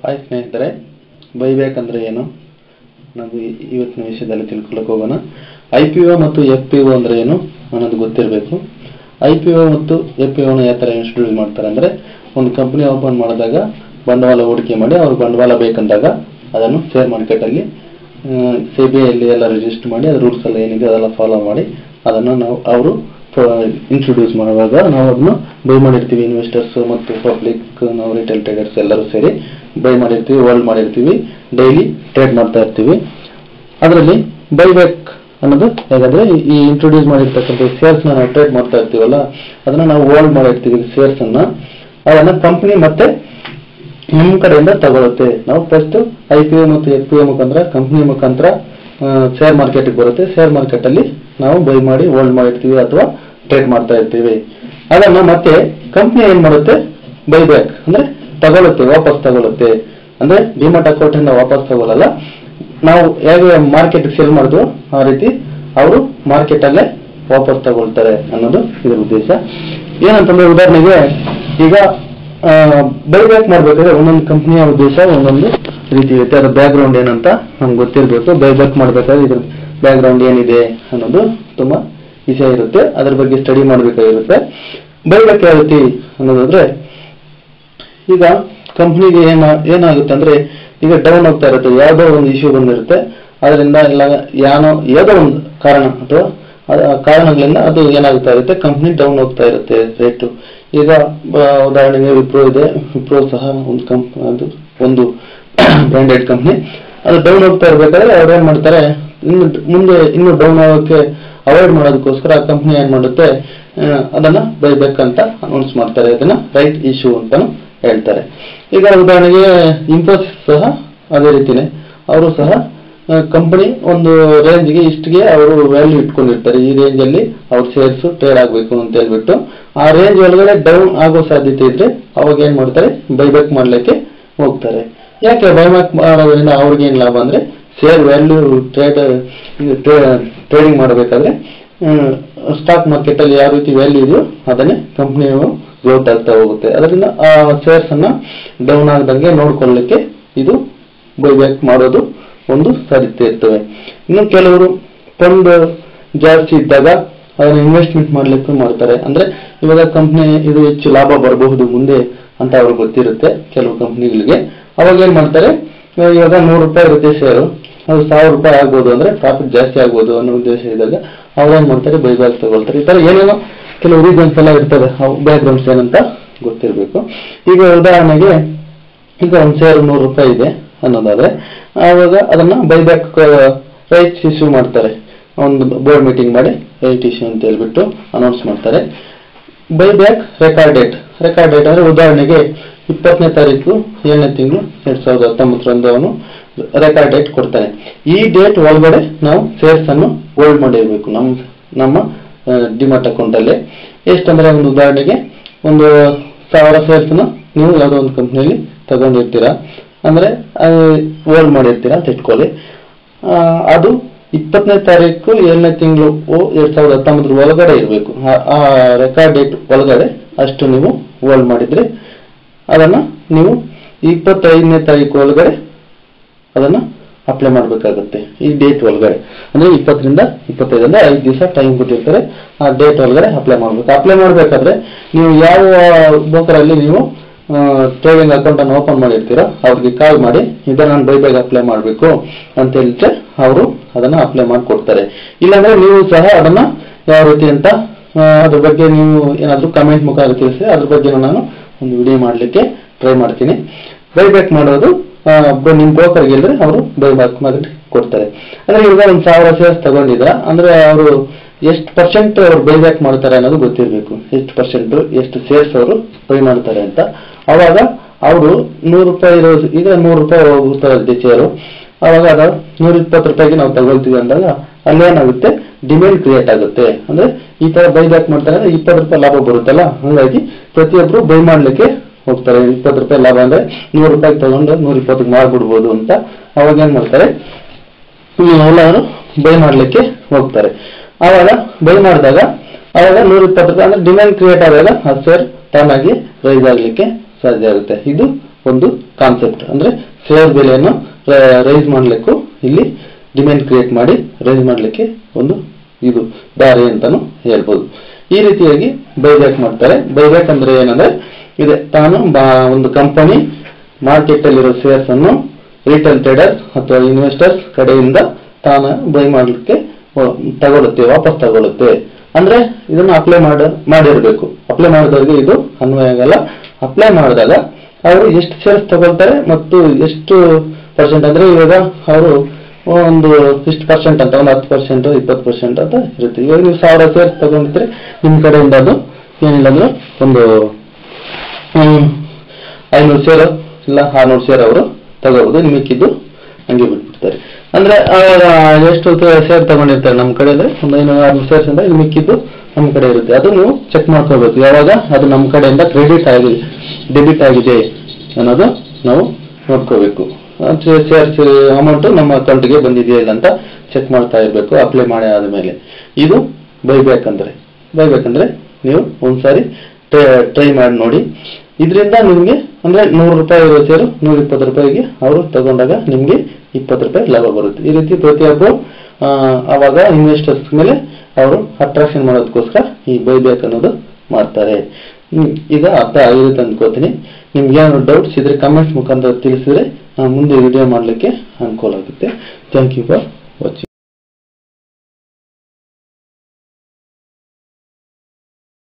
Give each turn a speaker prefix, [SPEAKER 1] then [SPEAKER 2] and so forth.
[SPEAKER 1] hi ಸ್ನೇಹಿತರೆ buyback ಅಂದರೆ ಏನು ನಾವು ಈ- ಇವತ್ತಿನ ವಿಷಯದಲ್ಲಿ ತಿಳ್ಕೊಳ್ಳೋಕೆ ಹೋಗೋಣ ಐ ಪಿ ಒ ಮತ್ತು ಎಫ್ ಪಿ ಒ ಅಂದರೆ ಏನು ಅನ್ನೋದು ಗೊತ್ತಿರಬೇಕು ಐ ಪಿ ಒ ಮತ್ತು ಎಫ್ ಪಿ ಒನ ಯಾವ ಥರ ಇಂಟ್ರೊಡ್ಯೂಸ್ ಮಾಡ್ತಾರೆ ಅಂದರೆ ಒಂದು ಕಂಪನಿ ಓಪನ್ ಮಾಡಿದಾಗ ಬಂಡವಾಳ ಹೂಡಿಕೆ ಮಾಡಿ ಅವ್ರಿಗೆ ಬಂಡವಾಳ ಬೇಕಂದಾಗ ಅದನ್ನು ಶೇರ್ ಮಾರ್ಕೆಟಲ್ಲಿ ಸಿ ಬಿ ಐಲಿ ಎಲ್ಲ ರಿಜಿಸ್ಟರ್ ಮಾಡಿ ಅದ್ರ ರೂಲ್ಸ್ ಎಲ್ಲ ಏನಿದೆ ಅದೆಲ್ಲ ಫಾಲೋ ಮಾಡಿ ಅದನ್ನು ನಾವು ಅವರು ಇಂಟ್ರೊಡ್ಯೂಸ್ ಮಾಡುವಾಗ ನಾವು ಅದನ್ನು ಬೈ ಮಾಡಿರ್ತೀವಿ ಇನ್ವೆಸ್ಟರ್ಸ್ ಮತ್ತು ಪಬ್ಲಿಕ್ ನಾವು ರಿಟೇಲ್ ಟ್ರೇಡರ್ಸ್ ಎಲ್ಲರೂ ಸೇರಿ ಬೈ ಮಾಡಿರ್ತೀವಿ ಹೋಲ್ಡ್ ಮಾಡಿರ್ತೀವಿ ಡೈಲಿ ಟ್ರೇಡ್ ಮಾಡ್ತಾ ಇರ್ತೀವಿ ಅದರಲ್ಲಿ ಬೈಬ್ಯಾಕ್ ಅನ್ನೋದು ಹೇಗಾದ್ರೆ ಈ- ಈ ಇಂಟ್ರೊಡ್ಯೂಸ್ ಮಾಡಿರ್ತಕ್ಕಂಥ ಶೇರ್ಸ್ನ ನಾವು ಟ್ರೇಡ್ ಮಾಡ್ತಾ ಇರ್ತೀವಲ್ಲ ಅದನ್ನ ನಾವು ಹೋಲ್ಡ್ ಮಾಡಿರ್ತೀವಿ ಶೇರ್ಸ್ ಅನ್ನ ಅದನ್ನ ಕಂಪನಿ ಮತ್ತೆ ನಮ್ಮ ಕಡೆಯಿಂದ ತಗೊಳುತ್ತೆ ನಾವು ಫಸ್ಟ್ ಐ ಪಿ ಒ ಮತ್ತು ಎಫ್ ಪಿ ಒ ಮುಖಾಂತರ ಕಂಪನಿ ಮುಖಾಂತರ ಶೇರ್ ಮಾರ್ಕೆಟ್ಗೆ ಬರುತ್ತೆ ಶೇರ್ ಮಾರ್ಕೆಟ್ ಅಲ್ಲಿ ನಾವು ಬೈ ಮಾಡಿ ಹೋಲ್ಡ್ ಮಾಡಿರ್ತೀವಿ ಅಥವಾ ಟ್ರೇಡ್ ಮಾಡ್ತಾ ಇರ್ತೀವಿ ಅದನ್ನ ಮತ್ತೆ ಕಂಪನಿ ಏನ್ ಮಾಡುತ್ತೆ ಬೈ ಬ್ಯಾಕ್ ಅಂದ್ರೆ ತಗೊಳುತ್ತೆ ವಾಪಸ್ ತಗೊಳುತ್ತೆ ಅಂದ್ರೆ ಡಿಮಾಟ್ ಅಕೌಂಟ್ ಇಂದ ವಾಪಸ್ ತಗೊಳ್ಳಲ್ಲ ನಾವು ಹೇಗೆ ಮಾರ್ಕೆಟ್ ಸೇಲ್ ಮಾಡಿದ್ವು ಆ ರೀತಿ ಅವರು ಮಾರ್ಕೆಟ್ ಅಲ್ಲೇ ವಾಪಸ್ ತಗೊಳ್ತಾರೆ ಅನ್ನೋದು ಇದರ ಉದ್ದೇಶ ಏನಂತಂದ್ರೆ ಉದಾಹರಣೆಗೆ ಈಗ ಬೈಬ್ಯಾಕ್ ಮಾಡ್ಬೇಕಾದ್ರೆ ಒಂದೊಂದು ಕಂಪ್ನಿಯ ಉದ್ದೇಶ ಒಂದೊಂದು ರೀತಿ ಇರುತ್ತೆ ಅದ್ರ ಬ್ಯಾಕ್ ಗ್ರೌಂಡ್ ಏನಂತ ನಮ್ಗೆ ಗೊತ್ತಿರಬೇಕು ಬೈಬ್ಯಾಕ್ ಮಾಡ್ಬೇಕಾದ್ರೆ ಇದ್ರ ಬ್ಯಾಕ್ ಗ್ರೌಂಡ್ ಏನಿದೆ ಅನ್ನೋದು ತುಂಬಾ ವಿಷಯ ಇರುತ್ತೆ ಅದ್ರ ಬಗ್ಗೆ ಸ್ಟಡಿ ಮಾಡಬೇಕಾಗಿರುತ್ತೆ ಬೈಬ್ಯಾಕ್ ಯಾವ ರೀತಿ ಅನ್ನೋದಾದ್ರೆ ಈಗ ಕಂಪ್ನಿಗೆ ಏನ ಏನಾಗುತ್ತೆ ಅಂದ್ರೆ ಈಗ ಡೌನ್ ಹೋಗ್ತಾ ಇರುತ್ತೆ ಯಾವುದೋ ಒಂದು ಇಶ್ಯೂ ಬಂದಿರುತ್ತೆ ಅದರಿಂದ ಇಲ್ಲ ಯಾನೋ ಯಾವುದೋ ಒಂದು ಕಾರಣ ಅಥವಾ ಅದ- ಕಾರಣಗಳಿಂದ ಅದು ಏನಾಗ್ತಾ ಇರುತ್ತೆ ಕಂಪ್ನಿ ಡೌನ್ ಹೋಗ್ತಾ ಇರುತ್ತೆ ರೇಟು ಈಗ ಬ- ಉದಾಹರಣೆಗೆ ವಿಪ್ರೋ ಇದೆ ವಿಪ್ರೋ ಸಹ ಒಂದು ಕಂಪ್ ಅದು ಒಂದು ಬ್ರ್ಯಾಂಡೆಡ್ ಕಂಪ್ನಿ ಅದು ಡೌನ್ ಹೋಗ್ತಾ ಇರ್ಬೇಕಾದ್ರೆ ಅವ್ರು ಏನ್ ಮಾಡ್ತಾರೆ ಇನ್ನು ಮುಂದೆ ಇನ್ನು ಡೌನ್ ಆಗೋಕ್ಕೆ ಅವಾಯ್ಡ್ ಮಾಡೋದಕ್ಕೋಸ್ಕರ ಆ ಕಂಪ್ನಿ ಏನ್ ಮಾಡುತ್ತೆ ಆ, ಅದನ್ನ ಬೈಬೇಕು ಅಂತ ಅನೌನ್ಸ್ ಮಾಡ್ತಾರೆ ಅದನ್ನ ರೈಟ್ ಇಶ್ಯೂ ಅಂತಾನು ಹೇಳ್ತಾರೆ ಈಗ ಉದಾಹರಣೆಗೆ ಇನ್ಫೋಸಿಸ್ ಸಹ ಅದೇ ರೀತಿನೇ ಅವರು ಸಹ ಕಂಪನಿ ಒಂದು ರೇಂಜ್ಗೆ ಇಷ್ಟಿಗೆ ಅವರು ವ್ಯಾಲ್ಯೂ ಇಟ್ಕೊಂಡಿರ್ತಾರೆ ಈ ರೇಂಜ್ ಅಲ್ಲಿ ಅವ್ರ ಶೇರ್ಸ್ ಟ್ರೇಡ್ ಆಗಬೇಕು ಅಂತ ಹೇಳ್ಬಿಟ್ಟು ಆ ರೇಂಜ್ ಒಳಗಡೆ ಡೌನ್ ಆಗೋ ಸಾಧ್ಯತೆ ಇದ್ರೆ ಅವಾಗ ಏನ್ ಮಾಡ್ತಾರೆ ಬೈಬ್ಯಾಕ್ ಮಾಡ್ಲಿಕ್ಕೆ ಹೋಗ್ತಾರೆ ಯಾಕೆ ಬೈಬ್ಯಾಕ್ ಮಾಡೋದ್ರಿಂದ ಅವ್ರಿಗೆ ಏನ್ ಲಾಭ ಅಂದ್ರೆ ಶೇರ್ ವ್ಯಾಲ್ಯೂ ಟ್ರೇಡ್ ಟ್ರೇಡಿಂಗ್ ಮಾಡಬೇಕಾದ್ರೆ ಸ್ಟಾಕ್ ಮಾರ್ಕೆಟ್ ಅಲ್ಲಿ ಯಾವ ರೀತಿ ವ್ಯಾಲ್ಯೂ ಇದೆಯೋ ಅದನ್ನೇ ಕಂಪ್ನಿಯು ಗ್ರೋತ್ ಆಗ್ತಾ ಹೋಗುತ್ತೆ ಅದರಿಂದ ಆ ಶೇರ್ಸ್ ಅನ್ನ ಡೌನ್ ಆಗದಂಗೆ ನೋಡ್ಕೊಳ್ಳಿಕ್ಕೆ ಇದು ಬೈಬ್ಯಾಕ್ ಮಾಡೋದು ಒಂದು ಸಾಧ್ಯತೆ ಇರ್ತವೆ ಇನ್ನು ಕೆಲವರು ಫಂಡ್ ಜಾಸ್ತಿ ಇದ್ದಾಗ ಅದನ್ನ ಇನ್ವೆಸ್ಟ್ಮೆಂಟ್ ಮಾಡ್ಲಿಕ್ಕೂ ಮಾಡ್ತಾರೆ ಅಂದ್ರೆ ಇವಾಗ ಕಂಪ್ನಿ ಇದು ಹೆಚ್ಚು ಲಾಭ ಬರಬಹುದು ಮುಂದೆ ಅಂತ ಅವ್ರಿಗೆ ಗೊತ್ತಿರುತ್ತೆ ಕೆಲವು ಕಂಪ್ನಿಗಳಿಗೆ ಅವಾಗ ಏನ್ ಮಾಡ್ತಾರೆ ಆ, ಇವಾಗ ನೂರು ರೂಪಾಯಿ ಇರುತ್ತೆ ಶೇರು ಅದು ಸಾವಿರ ರೂಪಾಯಿ ಆಗ್ಬೋದು ಅಂದ್ರೆ ಪ್ರಾಫಿಟ್ ಜಾಸ್ತಿ ಆಗ್ಬೋದು ಅನ್ನೋ ಉದ್ದೇಶ ಇದ್ದಾಗ ಅವ್ರು ಏನ್ ಮಾಡ್ತಾರೆ ಬೈಬ್ಯಾಕ್ ತಗೊಳ್ತಾರೆ ಈ ತರ ಏನೇನೋ ಕೆಲವು ರೀಸನ್ಸ್ ಎಲ್ಲ ಇರ್ತವೆ ಬ್ಯಾಕ್ ಗ್ರೌಂಡ್ಸ್ ಏನಂತ ಗೊತ್ತಿರಬೇಕು ಈಗ ಉದಾಹರಣೆಗೆ ಈಗ ಒಂದು ಶೇರ್ ನೂರು ರೂಪಾಯಿ ಇದೆ ಅನ್ನೋದಾದ್ರೆ ಆವಾಗ ಅದನ್ನ ಬೈಬ್ಯಾಕ್ ರೈಟ್ಸ್ ಇಶ್ಯೂ ಮಾಡ್ತಾರೆ ಒಂದು ಬೋರ್ಡ್ ಮೀಟಿಂಗ್ ಮಾಡಿ ರೈಟ್ ಇಶ್ಯೂ ಅಂತ ಹೇಳ್ಬಿಟ್ಟು ಅನೌನ್ಸ್ ಮಾಡ್ತಾರೆ buyback record date record date ಅಂದ್ರೆ ಉದಾಹರಣೆಗೆ ಇಪ್ಪತ್ತನೇ ತಾರೀಕು ಏಳನೇ ತಿಂಗಳು ಎರಡ್ ಸಾವಿರದ ಹತ್ತೊಂಬತ್ತರಂದು ಅವನು ರೆಕಾರ್ಡ್ ಡೇಟ್ ಕೊಡ್ತಾನೆ ಈ ಡೇಟ್ ಒಳಗಡೆ ನಾವು ಶೇರ್ಸ್ ಅನ್ನು ಹೋಲ್ಡ್ ಮಾಡಿರ್ಬೇಕು ನಮ್ಮ ನಮ್ಮ ಡಿಮಾಟ್ ಅಕೌಂಟ್ ಅಲ್ಲಿ ಎಷ್ಟಂದ್ರೆ ಒಂದು ಉದಾಹರಣೆಗೆ ಒಂದು ಸಾವಿರ ಶೇರ್ಸ್ ನೀವು ಯಾವುದೋ ಒಂದು ಕಂಪ್ನಿಯಲ್ಲಿ ತಗೊಂಡಿರ್ತೀರಾ ಅಂದ್ರೆ ಹೋಲ್ಡ್ ಮಾಡಿರ್ತೀರಾ ಅಂತ ಇಟ್ಕೊಳ್ಳಿ ಆ, ಅದು ಇಪ್ಪತ್ತನೇ ತಾರೀಕು ಏಳನೇ ತಿಂಗಳು ಎರಡ್ ಸಾವಿರದ ಹತ್ತೊಂಬತ್ತರ ಒಳಗಡೆ ಇರಬೇಕು ಆ ರೆಕಾರ್ಡ್ ಡೇಟ್ ಒಳಗಡೆ ಅಷ್ಟು ನೀವು ಹೋಲ್ಡ್ ಮಾಡಿದ್ರೆ ಅದನ್ನ ನೀವು ಇಪ್ಪತ್ತೈದನೇ ತಾರೀಕು ಒಳಗಡೆ ಅದನ್ನ ಅಪ್ಲೈ ಮಾಡಬೇಕಾಗುತ್ತೆ ಈ ಡೇಟ್ ಒಳಗಡೆ ಅಂದ್ರೆ ಇಪ್ಪತ್ತರಿಂದ ಇಪ್ಪತ್ತೈದು ಅಂದ್ರೆ ಐದು ದಿವಸ ಟೈಮ್ ಕೊಟ್ಟಿರ್ತಾರೆ ಆ ಡೇಟ್ ಒಳಗಡೆ ಅಪ್ಲೈ ಮಾಡ್ಬೇಕು ಅಪ್ಲೈ ಮಾಡ್ಬೇಕಾದ್ರೆ ನೀವು ಯಾವ ಬ್ರೋಕರ್ ಅಲ್ಲಿ ನೀವು ಟ್ರೇಡಿಂಗ್ ಅಕೌಂಟ್ ಅನ್ನು ಓಪನ್ ಮಾಡಿರ್ತೀರೋ ಅವ್ರಿಗೆ ಕಾಲ್ ಮಾಡಿ ಇದನ್ನ ನಾನು ಬೈಬ್ಯಾಗ್ ಅಪ್ಲೈ ಮಾಡಬೇಕು ಅಂತ ಹೇಳಿದ್ರೆ ಅವರು ಅದನ್ನ ಅಪ್ಲೈ ಮಾಡಿ ಕೊಡ್ತಾರೆ ಇಲ್ಲಾಂದ್ರೆ ನೀವು ಸಹ ಅದನ್ನ ಯಾವ ರೀತಿ ಅಂತ ಆ, ಅದ್ರ ಬಗ್ಗೆ ನೀವು ಏನಾದ್ರು ಕಮೆಂಟ್ ಮುಖಾಂತರ ತಿಳಿಸಿ ಅದ್ರ ಬಗ್ಗೆ ನಾನು ಒಂದು ವಿಡಿಯೋ ಮಾಡಲಿಕ್ಕೆ ಟ್ರೈ ಮಾಡ್ತೀನಿ ಬೈಬ್ಯಾಕ್ ಮಾಡೋದು ಆ, ಬ- ನಿಮ್ ಬ್ರೋಕರ್ ಗೆಲ್ದ್ರೆ ಅವರು ಬೈಬ್ಯಾಕ್ ಮಾಡಿ ಕೊಡ್ತಾರೆ ಅಂದ್ರೆ ಇವಾಗ ಒಂದು ಸಾವಿರ ಶೇರ್ಸ್ ತಗೊಂಡಿದ್ರ ಅಂದ್ರೆ ಅವರು ಎಷ್ಟು ಪರ್ಸೆಂಟ್ ಅವ್ರು ಬೈಬ್ಯಾಕ್ ಮಾಡ್ತಾರೆ ಅನ್ನೋದು ಗೊತ್ತಿರಬೇಕು ಎಷ್ಟು ಪರ್ಸೆಂಟ್ ಎಷ್ಟು ಶೇರ್ಸ್ ಅವರು ಬೈ ಮಾಡ್ತಾರೆ ಅಂತ ಅವಾಗ ಅವರು ನೂರು ರೂಪಾಯಿ ಇರೋ ಈಗ ನೂರು ರೂಪಾಯಿ ಹೋಗ್ತಾರೆ ಶೇರು ಅವಾಗ ಅದು ನೂರ ಇಪ್ಪತ್ತು ರೂಪಾಯಿಗೆ ನಾವು ತಗೊಳ್ತೀವಿ ಅಂದಾಗ ಅಲ್ಲೇನಾಗುತ್ತೆ ಡಿಮ್ಯಾಂಡ್ ಕ್ರಿಯೇಟ್ ಆಗುತ್ತೆ ಅಂದ್ರೆ ಈ ತರ ಬೈಬ್ಯಾಕ್ ಮಾಡ್ತಾರೆ ಅಂದ್ರೆ ಇಪ್ಪತ್ತು ರೂಪಾಯಿ ಲಾಭ ಬರುತ್ತಲ್ಲ ಹಂಗಾಗಿ ಪ್ರತಿಯೊಬ್ರು ಬೈ ಮಾಡ್ಲಿಕ್ಕೆ ಹೋಗ್ತಾರೆ ಇಪ್ಪತ್ತು ರೂಪಾಯಿ ಲಾಭ ಅಂದ್ರೆ ನೂರು ರೂಪಾಯಿ ತಗೊಂಡು ನೂರ ಇಪ್ಪತ್ತಿಗೆ ಮಾಡ್ಬಿಡ್ಬೋದು ಅಂತ ಅವಾಗ ಏನ್ ಮಾಡ್ತಾರೆ ಎಲ್ಲರೂ ಬೈ ಮಾಡ್ಲಿಕ್ಕೆ ಹೋಗ್ತಾರೆ ಆವಾಗ ಬೈ ಮಾಡಿದಾಗ ಆವಾಗ ನೂರ ಇಪ್ಪತ್ತು ರೂಪಾಯಿ ಅಂದ್ರೆ ಡಿಮ್ಯಾಂಡ್ ಕ್ರಿಯೇಟ್ ಆದಾಗ ಆ ಶೇರ್ ತಾನಾಗಿ ರೈಸ್ ಆಗ್ಲಿಕ್ಕೆ ಸಾಧ್ಯ ಆಗುತ್ತೆ ಇದು ಒಂದು ಕಾನ್ಸೆಪ್ಟ್ ಅಂದ್ರೆ ಶೇರ್ ಬೆಲೆಯನ್ನು ರೈಸ್ ಮಾಡ್ಲಿಕ್ಕೂ ಇಲ್ಲಿ ಡಿಮ್ಯಾಂಡ್ ಕ್ರಿಯೇಟ್ ಮಾಡಿ ರೈಸ್ ಮಾಡ್ಲಿಕ್ಕೆ ಒಂದು ಇದು ದಾರಿ ಅಂತಾನು ಹೇಳ್ಬೋದು ಈ ರೀತಿಯಾಗಿ ಬೈಬ್ಯಾಕ್ ಮಾಡ್ತಾರೆ ಬೈಬ್ಯಾಕ್ ಅಂದ್ರೆ ಏನಂದ್ರೆ ಇದೆ ತಾನು ಬಾ- ಒಂದು ಕಂಪನಿ ಮಾರ್ಕೆಟ್ ಅಲ್ಲಿರೋ ಶೇರ್ಸ್ ಅನ್ನು ರಿಟೇಲ್ ಟ್ರೇಡರ್ಸ್ ಅಥವಾ ಇನ್ವೆಸ್ಟರ್ಸ್ ಕಡೆಯಿಂದ ತಾನು ಬೈ ಮಾಡ್ಲಿಕ್ಕೆ ವ- ತಗೊಳುತ್ತೆ ವಾಪಸ್ ತಗೊಳುತ್ತೆ ಅಂದ್ರೆ ಇದನ್ನ ಅಪ್ಲೈ ಮಾಡ ಮಾಡಿರ್ಬೇಕು ಅಪ್ಲೈ ಮಾಡಿದವರಿಗೆ ಇದು ಅನ್ವಯ ಆಗಲ್ಲ ಅಪ್ಲೈ ಮಾಡಿದಾಗ ಅವರು ಎಷ್ಟು ಶೇರ್ಸ್ ತಗೊಳ್ತಾರೆ ಮತ್ತು ಎಷ್ಟು ಪರ್ಸೆಂಟ್ ಅಂದ್ರೆ ಇವಾಗ ಅವರು ಒಂದು ಇಷ್ಟು ಪರ್ಸೆಂಟ್ ಅಂತ ಒಂದು ಹತ್ತು ಪರ್ಸೆಂಟ್ ಇಪ್ಪತ್ತು ಪರ್ಸೆಂಟ್ ಅಂತ ಇರುತ್ತೆ ಇವಾಗ ನೀವು ಸಾವಿರ ಶೇರ್ಸ್ ತಗೊಂಡಿದ್ರೆ ನಿಮ್ ಕಡೆಯಿಂದ ಅದು ಏನಿಲ್ಲ ಅಂದ್ರೆ ಒಂದು ಹ್ಮ್, ಐನೂರು ಶೇರ್ ಇಲ್ಲ ಆರ್ನೂರು ಶೇರ್ ಅವರು ತಗೋಬಹುದು ಮಿಕ್ಕಿದ್ದು ಹಂಗೆ ಬಿಟ್ಬಿಡ್ತಾರೆ ಅಂದ್ರೆ ಅವಾಗ ಎಷ್ಟು ಶೇರ್ ತಗೊಂಡಿರ್ತಾರೆ ನಮ್ಮ ಕಡೆ ಅಂದ್ರೆ ಒಂದು ಐನೂರು ಆರ್ನೂರು ಶೇರ್ಸ್ ಅಂದ್ರೆ ಇನ್ನು ಮಿಕ್ಕಿದ್ದು ನಮ್ಮ ಕಡೆ ಇರುತ್ತೆ ಅದು ನೀವು ಚೆಕ್ ಮಾಡ್ಕೋಬೇಕು ಯಾವಾಗ ಅದು ನಮ್ಮ ಕಡೆಯಿಂದ ಕ್ರೆಡಿಟ್ ಆಗಿದೆ ಡೆಬಿಟ್ ಆಗಿದೆ ಅನ್ನೋದು ನಾವು ನೋಡ್ಕೋಬೇಕು ಶೇರ್ಸ್ ಅಮೌಂಟ್ ನಮ್ಮ ಅಕೌಂಟ್ಗೆ ಬಂದಿದೆಯಾ ಇಲ್ಲ ಅಂತ ಚೆಕ್ ಮಾಡ್ತಾ ಇರಬೇಕು ಅಪ್ಲೈ ಮಾಡಿ ಆದಮೇಲೆ ಇದು ಬೈಬ್ಯಾಕ್ ಅಂದ್ರೆ ಬೈಬ್ಯಾಕ್ ಅಂದ್ರೆ ನೀವು ಒಂದ್ಸಾರಿ ಟ್ರೈ ಮಾಡಿ ನೋಡಿ ಇದರಿಂದ ನಿಮಗೆ ಅಂದ್ರೆ ನೂರು ರೂಪಾಯಿ ಇರೋ ಸೇರು ನೂರ ಇಪ್ಪತ್ತು ರೂಪಾಯಿಗೆ ಅವರು ತಗೊಂಡಾಗ ನಿಮಗೆ ಇಪ್ಪತ್ತು ರೂಪಾಯಿ ಲಾಭ ಬರುತ್ತೆ ಈ ರೀತಿ ಪ್ರತಿಯೊಬ್ಬರು ಆ, ಅವಾಗ ಇನ್ವೆಸ್ಟರ್ಸ್ ಮೇಲೆ ಅವರು ಅಟ್ರಾಕ್ಷನ್ ಮಾಡೋದಕ್ಕೋಸ್ಕರ ಈ ಬೈಬ್ಯಾಕ್ ಅನ್ನೋದು ಮಾಡ್ತಾರೆ ಹ್ಮ್, ಈಗ ಅರ್ಥ ಆಗಿರುತ್ತೆ ಅಂದ್ಕೋತೀನಿ ನಿಮ್ಗೆ ಏನಾದ್ರು ಡೌಟ್ಸ್ ಇದ್ರೆ ಕಮೆಂಟ್ಸ್ ಮುಖಾಂತರ ತಿಳಿಸಿದ್ರೆ ನಾನು ಮುಂದೆ ವಿಡಿಯೋ ಮಾಡಲಿಕ್ಕೆ ಅನುಕೂಲ ಆಗುತ್ತೆ ಥ್ಯಾಂಕ್ ಯು ಫಾರ್ ವಾಚಿಂಗ್